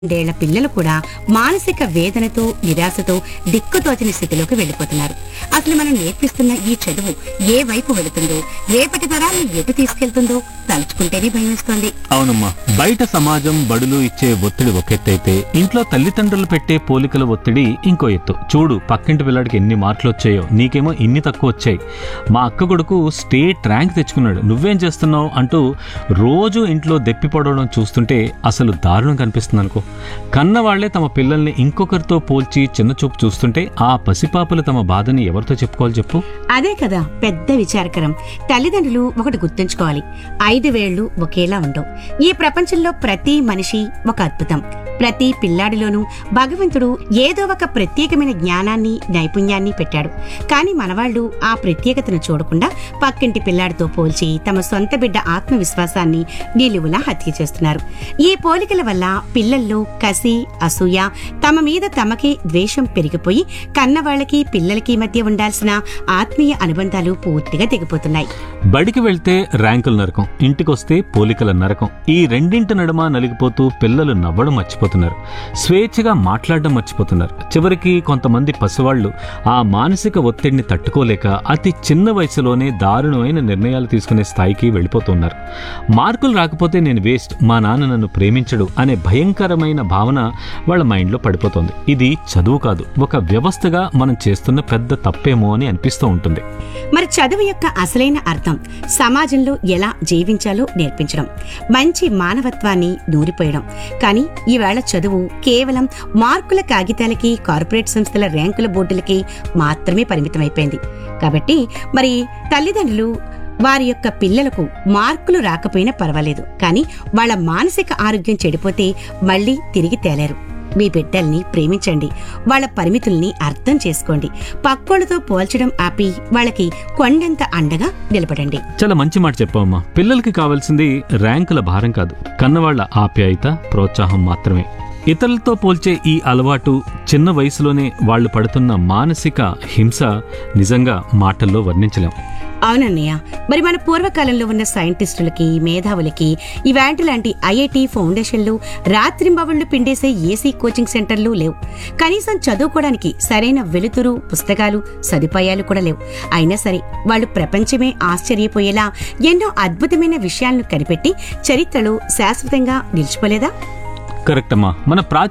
రెండేళ్ల పిల్లలు కూడా మానసిక వేదనతో నిరాశతో దిక్కుతోచని స్థితిలోకి వెళ్ళిపోతున్నారు అసలు మనం నేర్పిస్తున్న ఈ చదువు ఏ వైపు వెళుతుందో రేపటి తరాన్ని ఎటు తీసుకెళ్తుందో తలుచుకుంటేనే భయమేస్తోంది అవునమ్మా బయట సమాజం బడులు ఇచ్చే ఒత్తిడి ఒక ఎత్తు అయితే ఇంట్లో తల్లిదండ్రులు పెట్టే పోలికల ఒత్తిడి ఇంకో ఎత్తు చూడు పక్కింటి పిల్లాడికి ఎన్ని మార్కులు వచ్చాయో నీకేమో ఇన్ని తక్కువ వచ్చాయి మా అక్క కొడుకు స్టేట్ ర్యాంక్ తెచ్చుకున్నాడు నువ్వేం చేస్తున్నావు అంటూ రోజు ఇంట్లో దెప్పి పడవడం చూస్తుంటే అసలు దారుణం కనిపిస్తుంది అనుకో కన్న వాళ్లే తమ పిల్లల్ని ఇంకొకరితో పోల్చి చిన్నచూపు చూస్తుంటే ఆ పసిపాపలు తమ బాధని ఎవరితో చెప్పుకోవాలి చెప్పు అదే కదా పెద్ద విచారకరం తల్లిదండ్రులు ఒకటి గుర్తుంచుకోవాలి ఐదు వేళ్లు ఒకేలా ఉండవు ఈ ప్రపంచంలో ప్రతి మనిషి ఒక అద్భుతం ప్రతి పిల్లాడిలోనూ భగవంతుడు ఏదో ఒక ప్రత్యేకమైన జ్ఞానాన్ని నైపుణ్యాన్ని పెట్టాడు కానీ మనవాళ్లు ఆ ప్రత్యేకతను చూడకుండా పక్కింటి పిల్లాడితో పోల్చి తమ సొంత బిడ్డ ఆత్మవిశ్వాసాన్ని నిలువులా హత్య చేస్తున్నారు ఈ పోలికల వల్ల పిల్లల్లో కసి అసూయ తమ మీద తమకే ద్వేషం పెరిగిపోయి కన్నవాళ్లకి పిల్లలకి మధ్య ఉండాల్సిన ఆత్మీయ అనుబంధాలు పూర్తిగా తెగిపోతున్నాయి బడికి వెళ్తే ర్యాంకుల నరకం ఇంటికొస్తే పోలికల నరకం ఈ రెండింటి నడుమ నలిగిపోతూ పిల్లలు నవ్వడం మర్చిపోతున్నారు స్వేచ్ఛగా మాట్లాడడం మర్చిపోతున్నారు చివరికి కొంతమంది పసివాళ్లు ఆ మానసిక ఒత్తిడిని తట్టుకోలేక అతి చిన్న వయసులోనే దారుణమైన నిర్ణయాలు తీసుకునే స్థాయికి వెళ్ళిపోతున్నారు మార్కులు రాకపోతే నేను వేస్ట్ మా నాన్న నన్ను ప్రేమించడు అనే భయంకరమైన భావన వాళ్ళ మైండ్లో పడిపోతుంది ఇది చదువు కాదు ఒక వ్యవస్థగా మనం చేస్తున్న పెద్ద తప్పేమో అని అనిపిస్తూ ఉంటుంది మరి చదువు యొక్క అసలైన అర్థం సమాజంలో ఎలా జీవించాలో నేర్పించడం మంచి మానవత్వాన్ని నూరిపోయడం కానీ ఈవేళ చదువు కేవలం మార్కుల కాగితాలకి కార్పొరేట్ సంస్థల ర్యాంకుల బోర్డులకి మాత్రమే పరిమితమైపోయింది కాబట్టి మరి తల్లిదండ్రులు వారి యొక్క పిల్లలకు మార్కులు రాకపోయినా పర్వాలేదు కానీ వాళ్ళ మానసిక ఆరోగ్యం చెడిపోతే మళ్ళీ తిరిగి తేలేరు మీ బిడ్డల్ని ప్రేమించండి వాళ్ళ పరిమితుల్ని అర్థం చేసుకోండి పక్కోళ్ళతో పోల్చడం ఆపి వాళ్ళకి కొండంత అండగా నిలబడండి చాలా మంచి మాట చెప్పావమ్మా పిల్లలకి కావాల్సింది ర్యాంకుల భారం కాదు కన్నవాళ్ల ఆప్యాయత ప్రోత్సాహం మాత్రమే ఇతరులతో పోల్చే ఈ అలవాటు చిన్న వయసులోనే వాళ్ళు పడుతున్న మానసిక హింస నిజంగా మాటల్లో వర్ణించలేం అవునన్నయ్య మరి మన పూర్వకాలంలో ఉన్న సైంటిస్టులకి మేధావులకి ఇవాంటి లాంటి ఐఐటి ఫౌండేషన్లు రాత్రింబవళ్లు పిండేసే ఏసీ కోచింగ్ సెంటర్లు లేవు కనీసం చదువుకోవడానికి సరైన వెలుతురు పుస్తకాలు సదుపాయాలు కూడా లేవు అయినా సరే వాళ్ళు ప్రపంచమే ఆశ్చర్యపోయేలా ఎన్నో అద్భుతమైన విషయాలను కనిపెట్టి చరిత్రలో శాశ్వతంగా నిలిచిపోలేదా కరెక్ట్ అమ్మా మన ప్రాచీన